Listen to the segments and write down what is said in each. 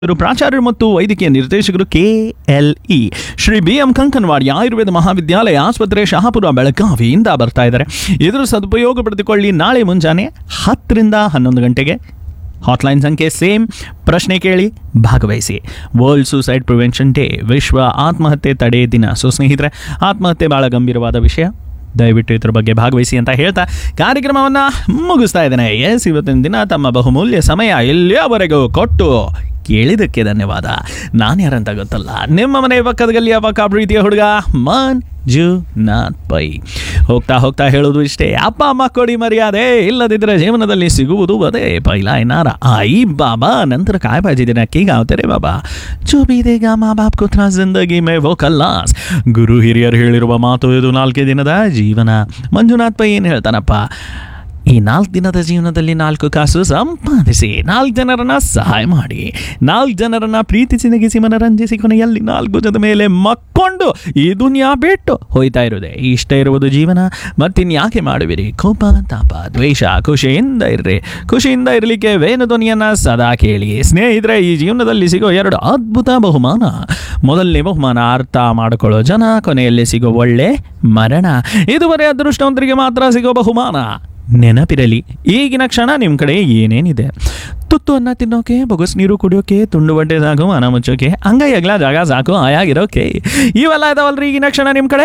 ಇವರು ಪ್ರಾಚಾರ್ಯರು ಮತ್ತು ವೈದ್ಯಕೀಯ ನಿರ್ದೇಶಕರು K L E Shri B M Kankanwadi Ayurveda Mahavidyalaya ಆಸ್ಪತ್ರೆ ಶಹಾಪುರ ಬೆಳಗಾವಿಯಿಂದ ಬರ್ತಾ ಇದ್ದಾರೆ ಇದರ ಸದುಪಯೋಗ ಪಡೆದುಕೊಳ್ಳಿ ನಾಳೆ ಮುಂಜಾನೆ ಹತ್ತರಿಂದ ಹನ್ನೊಂದು ಗಂಟೆಗೆ ಹಾಟ್ಲೈನ್ ಸಂಖ್ಯೆ ಸೇಮ್ ಪ್ರಶ್ನೆ ಕೇಳಿ ಭಾಗವಹಿಸಿ ವರ್ಲ್ಡ್ ಸೂಸೈಡ್ ಪ್ರಿವೆನ್ಷನ್ ಡೇ ವಿಶ್ವ ಆತ್ಮಹತ್ಯೆ ತಡೆ ದಿನ ಸೊ ಸ್ನೇಹಿತರೆ ಆತ್ಮಹತ್ಯೆ ಭಾಳ ಗಂಭೀರವಾದ ವಿಷಯ ದಯವಿಟ್ಟು ಇದ್ರ ಬಗ್ಗೆ ಭಾಗವಹಿಸಿ ಅಂತ ಹೇಳ್ತಾ ಕಾರ್ಯಕ್ರಮವನ್ನು ಮುಗಿಸ್ತಾ ಇದ್ದೇನೆ ಎಸ್ ಇವತ್ತಿನ ದಿನ ತಮ್ಮ ಬಹುಮೂಲ್ಯ ಸಮಯ ಎಲ್ಲಿಯವರೆಗೂ ಕೊಟ್ಟು ಕೇಳಿದಕ್ಕೆ ಧನ್ಯವಾದ ನಾನು ಯಾರಂತ ಗೊತ್ತಲ್ಲ ನಿಮ್ಮ ಮನೆ ಪಕ್ಕದ ಗಲ್ಲಿಯ ಪಕ್ಕ ಪ್ರೀತಿಯ ಹುಡುಗ ಮನ್ ಜು ನಾಥ್ ಪೈ ಹೋಗ್ತಾ ಹೋಗ್ತಾ ಹೇಳೋದು ಇಷ್ಟೇ ಅಪ್ಪ ಅಮ್ಮ ಕೊಡಿ ಮರ್ಯಾದೆ ಇಲ್ಲದಿದ್ದರೆ ಜೀವನದಲ್ಲಿ ಸಿಗುವುದು ಅದೇ ಪೈಲಾ ಏನಾರ आई बाबा नंतर काय पाहिजे ते नक्की गावते रे बाबा जो भी देगा ಮಾ ಬಾಪ್ को ತ್ರಾಸ್ ಜಿಂದಗಿ ಮೇ ವೋ ಕಲ್ಲಾಸ್ ಗುರು ಹಿರಿಯರು ಹೇಳಿರುವ ಮಾತು ಇದು ನಾಲ್ಕೇ ದಿನದ ಜೀವನ ಮಂಜುನಾಥ್ ಪೈ ಏನು ಹೇಳ್ತಾನಪ್ಪ ಈ ನಾಲ್ಕು ದಿನದ ಜೀವನದಲ್ಲಿ ನಾಲ್ಕು ಕಾಸು ಸಂಪಾದಿಸಿ ನಾಲ್ಕು ಜನರನ್ನ ಸಹಾಯ ಮಾಡಿ ನಾಲ್ಕು ಜನರನ್ನ ಪ್ರೀತಿಸಿ ನಗಿಸಿ ಮನರಂಜಿಸಿ ಕೊನೆಯಲ್ಲಿ ನಾಲ್ಕು ಜದ ಮೇಲೆ ಮಕ್ಕೊಂಡು ಈ ದುನಿಯಾ ಬಿಟ್ಟು ಹೋಯ್ತಾ ಇರೋದೆ ಇಷ್ಟ ಇರುವುದು ಜೀವನ ಮತ್ತಿನ್ಯಾಕೆ ಮಾಡುವಿರಿ ಕೋಪ ತಾಪ ದ್ವೇಷ ಖುಷಿಯಿಂದ ಇರ್ರಿ ಖುಷಿಯಿಂದ ಇರಲಿಕ್ಕೆ ವೇಣು ಧ್ವನಿಯನ್ನ ಸದಾ ಕೇಳಿ ಸ್ನೇಹಿತರೆ ಈ ಜೀವನದಲ್ಲಿ ಸಿಗೋ ಎರಡು ಅದ್ಭುತ ಬಹುಮಾನ ಮೊದಲನೇ ಬಹುಮಾನ ಅರ್ಥ ಮಾಡಿಕೊಳ್ಳೋ ಜನ ಕೊನೆಯಲ್ಲಿ ಸಿಗೋ ಒಳ್ಳೆ ಮರಣ ಇದುವರೆ ಅದೃಷ್ಟವಂತರಿಗೆ ಮಾತ್ರ ಸಿಗೋ ಬಹುಮಾನ ನೆನಪಿರಲಿ ಈಗಿನ ಕ್ಷಣ ನಿಮ್ಮ ಕಡೆ ಏನೇನಿದೆ ತುತ್ತು ಅನ್ನ ತಿನ್ನೋಕೆ ಬೊಗಸ್ ನೀರು ಕುಡಿಯೋಕೆ ತುಂಡು ಬಟ್ಟೆ ಸಾಕು ಮನ ಮುಚ್ಚೋಕೆ ಹಂಗ ಎಗ್ಲ ಜಾಗ ಸಾಕು ಆಯಾಗಿರೋಕೆ ಇವೆಲ್ಲ ಇದಾವಲ್ರಿ ಈಗಿನ ಕ್ಷಣ ನಿಮ್ಮ ಕಡೆ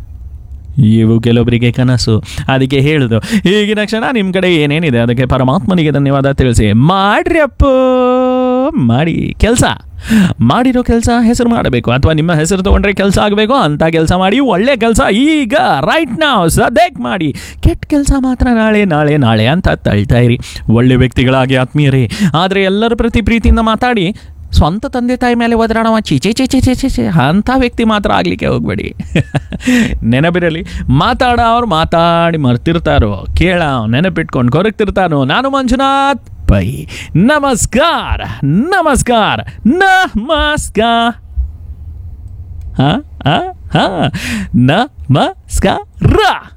ಇವು ಕೆಲವೊಬ್ಬರಿಗೆ ಕನಸು ಅದಕ್ಕೆ ಹೇಳುದು ಈಗಿನ ಕ್ಷಣ ನಿಮ್ಮ ಕಡೆ ಏನೇನಿದೆ ಅದಕ್ಕೆ ಪರಮಾತ್ಮನಿಗೆ ಧನ್ಯವಾದ ತಿಳಿಸಿ ಮಾಡ್ರಿ ಅಪ್ಪ ಮಾಡಿ ಕೆಲಸ ಮಾಡಿರೋ ಕೆಲಸ ಹೆಸರು ಮಾಡಬೇಕು ಅಥವಾ ನಿಮ್ಮ ಹೆಸರು ತಗೊಂಡ್ರೆ ಕೆಲಸ ಆಗಬೇಕು ಅಂತ ಕೆಲಸ ಮಾಡಿ ಒಳ್ಳೆ ಕೆಲಸ ಈಗ ರೈಟ್ ನಾವು ಸದ್ಯಕ್ಕೆ ಮಾಡಿ ಕೆಟ್ಟ ಕೆಲಸ ಮಾತ್ರ ನಾಳೆ ನಾಳೆ ನಾಳೆ ಅಂತ ತಳ್ತಾ ಇರಿ ಒಳ್ಳೆ ವ್ಯಕ್ತಿಗಳಾಗಿ ಆತ್ಮೀಯರೇ ಆದರೆ ಎಲ್ಲರ ಪ್ರತಿ ಪ್ರೀತಿಯಿಂದ ಮಾತಾಡಿ ಸ್ವಂತ ತಂದೆ ತಾಯಿ ಮೇಲೆ ಒದರಾಡವ ಚೀಚೆ ಚೀಚೆ ಚೀಚೆ ಚೀಚೆ ಅಂಥ ವ್ಯಕ್ತಿ ಮಾತ್ರ ಆಗಲಿಕ್ಕೆ ಹೋಗ್ಬೇಡಿ ನೆನಪಿರಲಿ ಮಾತಾಡ ಅವ್ರು ಮಾತಾಡಿ ಮರ್ತಿರ್ತಾರೋ ಕೇಳ ನೆನಪಿಟ್ಕೊಂಡು ಕೊರಗ್ತಿರ್ತಾನೋ ನಾನು ಮಂಜುನಾಥ್ ಪೈ ನಮಸ್ಕಾರ ನಮಸ್ಕಾರ ನಮಸ್ಕಾರ ಹಾಂ ಹಾಂ ಹಾಂ ನಮಸ್ಕಾರ